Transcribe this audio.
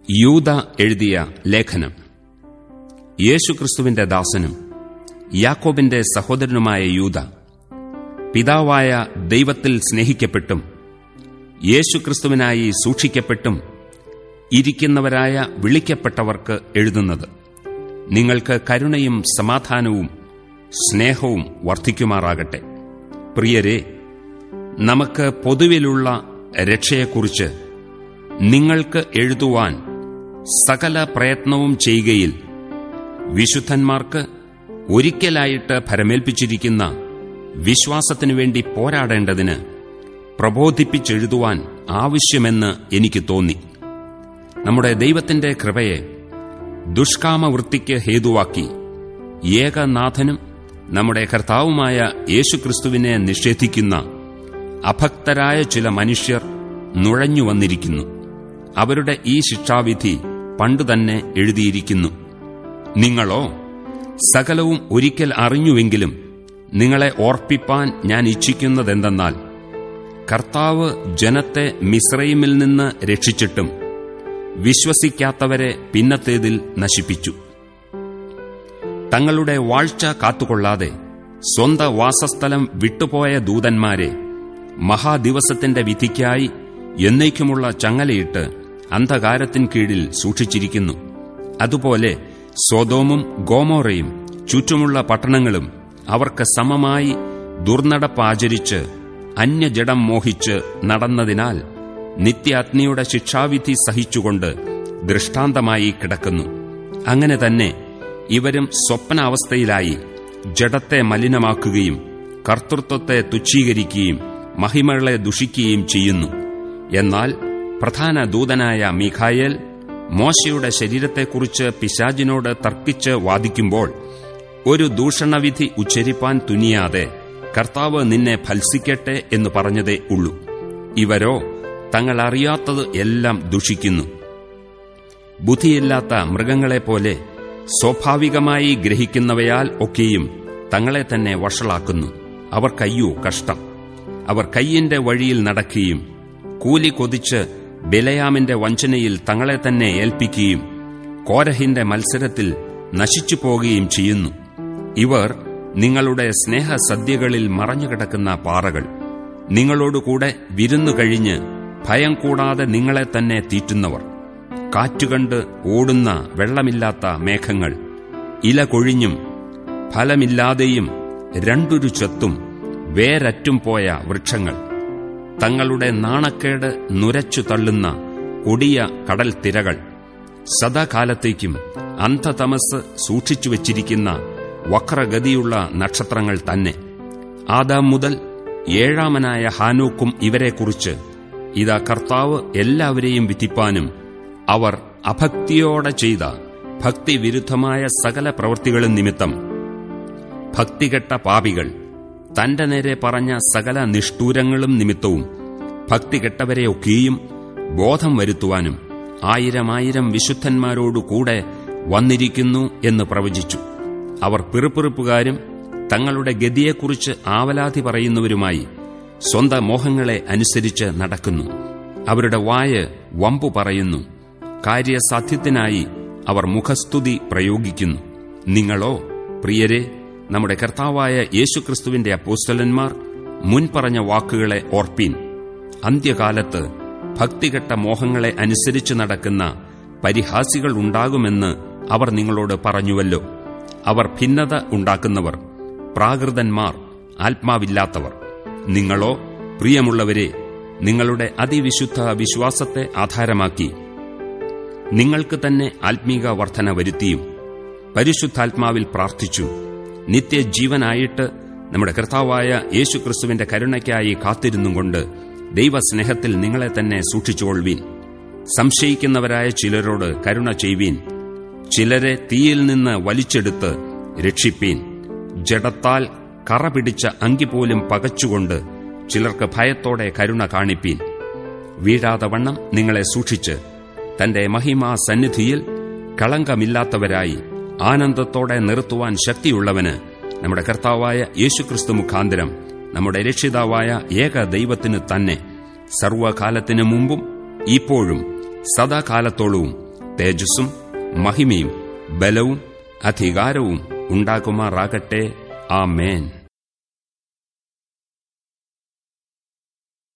യൂത എഴുതിയ ലേഖനം യേശുക്രിസ്തുവിന്റെ ദാസനും യാക്കോബിന്റെ സഹോദരനുമായ യൂത പിതാവായ ദൈവത്തിൽ സ്നേഹിക്കപ്പെട്ടും യേശുക്രിസ്തുവിനായി സൂക്ഷിക്കപ്പെട്ടും ഇരിക്കുന്നവരായ വിളിക്കപ്പെട്ടവർക്ക് എഴുതുന്നത് നിങ്ങൾക്ക് കരുണയും സമാധാനവും സ്നേഹവും വർദ്ധിക്കുമാറാകട്ടെ പ്രിയരെ നമുക്ക് പൊതുവിലുള്ള രക്ഷയെക്കുറിച്ച് നിങ്ങൾക്ക് എഴുതുവാൻ സകല പ്രയത്നവും ചെയ്യുകയിൽ വിശുദ്ധന്മാർക്ക് ഒരിക്കലായിട്ട് ഭരമേൽപ്പിച്ചിരിക്കുന്ന വിശ്വാസത്തിനു വേണ്ടി പോരാടേണ്ടതിന് പ്രബോധിപ്പിച്ചെഴുതുവാൻ ആവശ്യമെന്ന് എനിക്ക് തോന്നി നമ്മുടെ ദൈവത്തിന്റെ കൃപയെ ദുഷ്കാമവൃത്തിക്ക് ഹേതുവാക്കി ഏകനാഥനും നമ്മുടെ കർത്താവുമായ യേശുക്രിസ്തുവിനെ നിഷേധിക്കുന്ന അഭക്തരായ ചില മനുഷ്യർ നുഴഞ്ഞു വന്നിരിക്കുന്നു അവരുടെ ഈ ശിക്ഷാവിധി പണ്ടുതന്നെ എഴുതിയിരിക്കുന്നു നിങ്ങളോ സകലവും ഒരിക്കൽ അറിഞ്ഞുവെങ്കിലും നിങ്ങളെ ഓർപ്പിപ്പാൻ ഞാൻ ഇച്ഛിക്കുന്നതെന്തെന്നാൽ കർത്താവ് ജനത്തെ മിശ്രൈമിൽ നിന്ന് രക്ഷിച്ചിട്ടും വിശ്വസിക്കാത്തവരെ പിന്നത്തേതിൽ നശിപ്പിച്ചു തങ്ങളുടെ വാഴ്ച കാത്തുകൊള്ളാതെ സ്വന്ത വാസസ്ഥലം വിട്ടുപോയ ദൂതന്മാരെ മഹാദിവസത്തിന്റെ വിധിക്കായി എന്നേക്കുമുള്ള ചങ്ങലയിട്ട് അന്ധകാരത്തിൻ കീഴിൽ സൂക്ഷിച്ചിരിക്കുന്നു അതുപോലെ സ്വതോമും ഗോമോറയും ചുറ്റുമുള്ള പട്ടണങ്ങളും അവർക്ക് സമമായി ദുർനടപ്പാചരിച്ച് അന്യജടം മോഹിച്ച് നടന്നതിനാൽ നിത്യാഗ്നിയുടെ ശിക്ഷാവിധി സഹിച്ചുകൊണ്ട് ദൃഷ്ടാന്തമായി കിടക്കുന്നു അങ്ങനെ തന്നെ ഇവരും സ്വപ്നാവസ്ഥയിലായി ജഡത്തെ മലിനമാക്കുകയും കർത്തൃത്വത്തെ തുച്ഛീകരിക്കുകയും മഹിമകളെ ദുഷിക്കുകയും ചെയ്യുന്നു എന്നാൽ പ്രധാന ദൂതനായ മീഖായേൽ മോശയുടെ ശരീരത്തെക്കുറിച്ച് പിശാജിനോട് തർക്കിച്ച് വാദിക്കുമ്പോൾ ഒരു ദൂഷണവിധി ഉച്ചരിപ്പാൻ തുനിയാതെ കർത്താവ് നിന്നെ ഫൽസിക്കട്ടെ എന്ന് പറഞ്ഞതേ ഉള്ളൂ ഇവരോ തങ്ങൾ അറിയാത്തത് എല്ലാം ദുഷിക്കുന്നു ബുദ്ധിയില്ലാത്ത മൃഗങ്ങളെപ്പോലെ സ്വാഭാവികമായി ഗ്രഹിക്കുന്നവയാൽ ഒക്കെയും തങ്ങളെ തന്നെ വഷളാക്കുന്നു അവർ കയ്യോ കഷ്ടം അവർ കയ്യിന്റെ വഴിയിൽ നടക്കുകയും കൂലി കൊതിച്ച് ബിലയാമിന്റെ വഞ്ചനയിൽ തങ്ങളെ തന്നെ ഏൽപ്പിക്കുകയും കോരഹിന്റെ മത്സരത്തിൽ നശിച്ചു പോകുകയും ചെയ്യുന്നു ഇവർ നിങ്ങളുടെ സ്നേഹസദ്യകളിൽ മറഞ്ഞുകിടക്കുന്ന പാറകൾ നിങ്ങളോടുകൂടെ വിരുന്നു കഴിഞ്ഞ് ഭയം കൂടാതെ നിങ്ങളെ തന്നെ തീറ്റുന്നവർ കാറ്റുകണ്ട് ഓടുന്ന വെള്ളമില്ലാത്ത മേഘങ്ങൾ ഇല കൊഴിഞ്ഞും ഫലമില്ലാതെയും രണ്ടൊരു ചത്തും വേരറ്റും പോയ വൃക്ഷങ്ങൾ തങ്ങളുടെ നാണക്കേട് നുരച്ചു തള്ളുന്ന കൊടിയ കടൽ തിരകൾ സദാകാലത്തേക്കും അന്ധതമസ് സൂക്ഷിച്ചു വച്ചിരിക്കുന്ന വക്രഗതിയുള്ള നക്ഷത്രങ്ങൾ തന്നെ ആദാം മുതൽ ഏഴാമനായ ഹാനൂക്കും ഇവരെക്കുറിച്ച് ഇതാ കർത്താവ് എല്ലാവരെയും വിധിപ്പാനും അവർ അഭക്തിയോടെ ചെയ്ത ഭക്തിവിരുദ്ധമായ സകല പ്രവൃത്തികളും നിമിത്തം ഭക്തികെട്ട പാപികൾ തന്റെ നേരെ പറഞ്ഞ സകല നിഷ്ഠൂരങ്ങളും നിമിത്തവും ഭക്തികെട്ടവരെയൊക്കെയും ബോധം വരുത്തുവാനും ആയിരമായിരം വിശുദ്ധന്മാരോടുകൂടെ വന്നിരിക്കുന്നു എന്ന് പ്രവചിച്ചു അവർ പിറുപിറുപ്പുകാരും തങ്ങളുടെ ഗതിയെക്കുറിച്ച് ആവലാതി പറയുന്നവരുമായി സ്വന്തം മോഹങ്ങളെ അനുസരിച്ച് നടക്കുന്നു അവരുടെ വായ് വമ്പു പറയുന്നു കാര്യസാധ്യത്തിനായി അവർ മുഖസ്തുതി പ്രയോഗിക്കുന്നു നിങ്ങളോ പ്രിയരെ നമ്മുടെ കർത്താവായ യേശുക്രിസ്തുവിന്റെ അപ്പോസ്റ്റലന്മാർ മുൻപറഞ്ഞ വാക്കുകളെ ഓർപ്പീൻ അന്ത്യകാലത്ത് ഭക്തികെട്ട മോഹങ്ങളെ അനുസരിച്ച് നടക്കുന്ന പരിഹാസികൾ ഉണ്ടാകുമെന്ന് അവർ നിങ്ങളോട് പറഞ്ഞുവല്ലോ അവർ ഭിന്നത ഉണ്ടാക്കുന്നവർ പ്രാകൃതന്മാർ ആത്മാവില്ലാത്തവർ നിങ്ങളോ പ്രിയമുള്ളവരെ നിങ്ങളുടെ അതിവിശുദ്ധ വിശ്വാസത്തെ ആധാരമാക്കി നിങ്ങൾക്ക് തന്നെ ആത്മീക വർധന വരുത്തിയും പരിശുദ്ധാത്മാവിൽ പ്രാർത്ഥിച്ചു നിത്യജീവനായിട്ട് നമ്മുടെ കർത്താവായ യേശുക്രിസ്തുവിന്റെ കരുണയ്ക്കായി കാത്തിരുന്നും കൊണ്ട് ദൈവസ്നേഹത്തിൽ നിങ്ങളെ തന്നെ സൂക്ഷിച്ചുകൊള്ളുവീൻ സംശയിക്കുന്നവരായ ചിലരോട് കരുണ ചെയ്യുവീൻ ചിലരെ തീയിൽ നിന്ന് വലിച്ചെടുത്ത് രക്ഷിപ്പീൻ ജഡത്താൽ കറ പിടിച്ച അങ്കിപോലും പകച്ചുകൊണ്ട് ചിലർക്ക് ഭയത്തോടെ കരുണ കാണിപ്പീൻ വീഴാതെ വണ്ണം നിങ്ങളെ സൂക്ഷിച്ച് തന്റെ മഹിമാ സന്നിധിയിൽ കളങ്കമില്ലാത്തവരായി ആനന്ദത്തോടെ നിർത്തുവാൻ ശക്തിയുള്ളവന് നമ്മുടെ കർത്താവായ യേശുക്രിസ്തു മുഖാന്തരം നമ്മുടെ രക്ഷിതാവായ ഏക ദൈവത്തിന് തന്നെ സർവകാലത്തിനു മുമ്പും ഇപ്പോഴും സദാകാലത്തോളവും തേജസ്സും മഹിമയും ബലവും അധികാരവും ഉണ്ടാകുമാറാകട്ടെ ആമേൻ